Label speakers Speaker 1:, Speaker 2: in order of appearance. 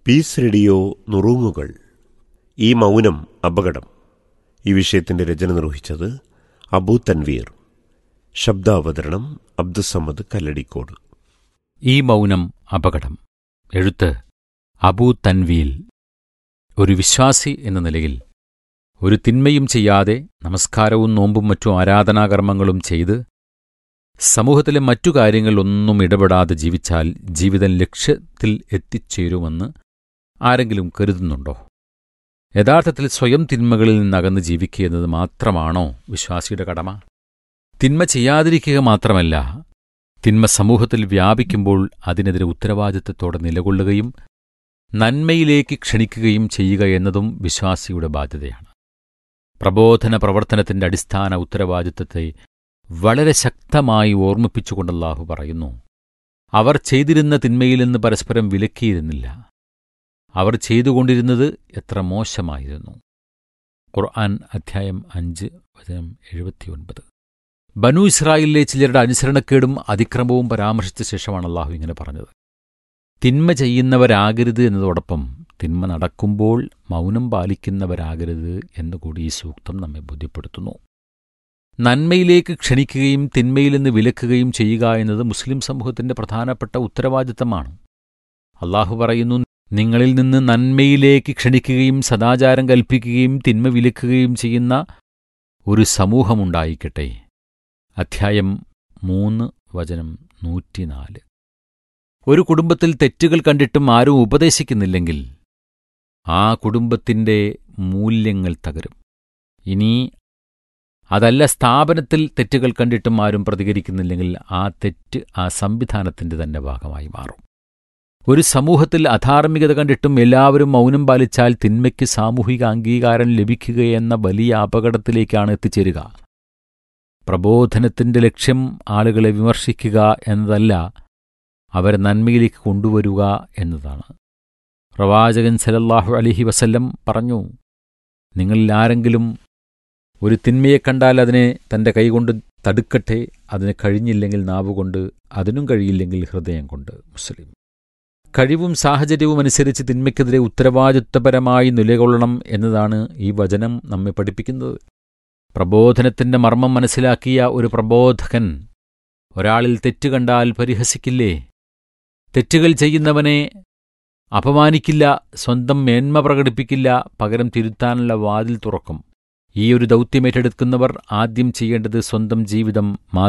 Speaker 1: piece radio നുറുങ്ങുകൾ ഈ മൗനം അപകടം ഈ വിഷയത്തിന്റെ രചന നിർവഹിച്ചത് അബു തൻവീർ ശബ്ദാവതരണം അബ്ദുസമ്മദ് കല്ലടിക്കോട്
Speaker 2: ഈ മൗനം അപകടം എഴുത്ത് അബൂ തൻവീൽ ഒരു വിശ്വാസി എന്ന നിലയിൽ ഒരു തിന്മയും ചെയ്യാതെ നമസ്കാരവും നോമ്പും മറ്റു ആരാധനാകർമ്മങ്ങളും ചെയ്ത് സമൂഹത്തിലെ മറ്റു കാര്യങ്ങളിലൊന്നും ഇടപെടാതെ ജീവിച്ചാൽ ജീവിതം ലക്ഷ്യത്തിൽ എത്തിച്ചേരുമെന്ന് ആരെങ്കിലും കരുതുന്നുണ്ടോ യഥാർത്ഥത്തിൽ സ്വയം തിന്മകളിൽ നിന്നകന്ന് ജീവിക്കുക എന്നത് മാത്രമാണോ വിശ്വാസിയുടെ കടമ തിന്മ ചെയ്യാതിരിക്കുക മാത്രമല്ല തിന്മ സമൂഹത്തിൽ വ്യാപിക്കുമ്പോൾ അതിനെതിരെ ഉത്തരവാദിത്തത്തോടെ നിലകൊള്ളുകയും നന്മയിലേക്ക് ക്ഷണിക്കുകയും ചെയ്യുക എന്നതും വിശ്വാസിയുടെ ബാധ്യതയാണ് പ്രബോധന പ്രവർത്തനത്തിന്റെ അടിസ്ഥാന ഉത്തരവാദിത്തത്തെ വളരെ ശക്തമായി ഓർമ്മിപ്പിച്ചുകൊണ്ട് അല്ലാഹു പറയുന്നു അവർ ചെയ്തിരുന്ന തിന്മയിൽ നിന്ന് പരസ്പരം വിലക്കിയിരുന്നില്ല അവർ ചെയ്തുകൊണ്ടിരുന്നത് എത്ര മോശമായിരുന്നു ഖുർആൻ അധ്യായം അഞ്ച് വചനം എഴുപത്തിയൊൻപത് ബനു ഇസ്രായേലിലെ ചിലരുടെ അനുസരണക്കേടും അതിക്രമവും പരാമർശിച്ച ശേഷമാണ് അള്ളാഹു ഇങ്ങനെ പറഞ്ഞത് തിന്മ ചെയ്യുന്നവരാകരുത് എന്നതോടൊപ്പം തിന്മ നടക്കുമ്പോൾ മൗനം പാലിക്കുന്നവരാകരുത് എന്നുകൂടി ഈ സൂക്തം നമ്മെ ബോധ്യപ്പെടുത്തുന്നു നന്മയിലേക്ക് ക്ഷണിക്കുകയും തിന്മയിൽ നിന്ന് വിലക്കുകയും ചെയ്യുക എന്നത് മുസ്ലിം സമൂഹത്തിന്റെ പ്രധാനപ്പെട്ട ഉത്തരവാദിത്തമാണ് അള്ളാഹു പറയുന്നു നിങ്ങളിൽ നിന്ന് നന്മയിലേക്ക് ക്ഷണിക്കുകയും സദാചാരം കൽപ്പിക്കുകയും തിന്മ വിലക്കുകയും ചെയ്യുന്ന ഒരു സമൂഹമുണ്ടായിക്കട്ടെ അധ്യായം മൂന്ന് വചനം നൂറ്റിനാല് ഒരു കുടുംബത്തിൽ തെറ്റുകൾ കണ്ടിട്ടും ആരും ഉപദേശിക്കുന്നില്ലെങ്കിൽ ആ കുടുംബത്തിന്റെ മൂല്യങ്ങൾ തകരും ഇനി അതല്ല സ്ഥാപനത്തിൽ തെറ്റുകൾ കണ്ടിട്ടും ആരും പ്രതികരിക്കുന്നില്ലെങ്കിൽ ആ തെറ്റ് ആ സംവിധാനത്തിന്റെ തന്നെ ഭാഗമായി മാറും ഒരു സമൂഹത്തിൽ അധാർമികത കണ്ടിട്ടും എല്ലാവരും മൗനം പാലിച്ചാൽ തിന്മയ്ക്ക് സാമൂഹിക അംഗീകാരം ലഭിക്കുകയെന്ന വലിയ അപകടത്തിലേക്കാണ് എത്തിച്ചേരുക പ്രബോധനത്തിന്റെ ലക്ഷ്യം ആളുകളെ വിമർശിക്കുക എന്നതല്ല അവരെ നന്മയിലേക്ക് കൊണ്ടുവരിക എന്നതാണ് പ്രവാചകൻ സലല്ലാഹു അലഹി വസല്ലം പറഞ്ഞു നിങ്ങളിൽ ആരെങ്കിലും ഒരു തിന്മയെ കണ്ടാൽ അതിനെ തന്റെ കൈകൊണ്ട് തടുക്കട്ടെ അതിന് കഴിഞ്ഞില്ലെങ്കിൽ നാവുകൊണ്ട് അതിനും കഴിയില്ലെങ്കിൽ ഹൃദയം കൊണ്ട് മുസ്ലിം കഴിവും സാഹചര്യവും അനുസരിച്ച് തിന്മയ്ക്കെതിരെ ഉത്തരവാദിത്വപരമായി നിലകൊള്ളണം എന്നതാണ് ഈ വചനം നമ്മെ പഠിപ്പിക്കുന്നത് പ്രബോധനത്തിന്റെ മർമ്മം മനസ്സിലാക്കിയ ഒരു പ്രബോധകൻ ഒരാളിൽ തെറ്റ് കണ്ടാൽ പരിഹസിക്കില്ലേ തെറ്റുകൾ ചെയ്യുന്നവനെ അപമാനിക്കില്ല സ്വന്തം മേന്മ പ്രകടിപ്പിക്കില്ല പകരം തിരുത്താനുള്ള വാതിൽ തുറക്കും ഈ ഒരു ദൗത്യമേറ്റെടുക്കുന്നവർ ആദ്യം ചെയ്യേണ്ടത് സ്വന്തം ജീവിതം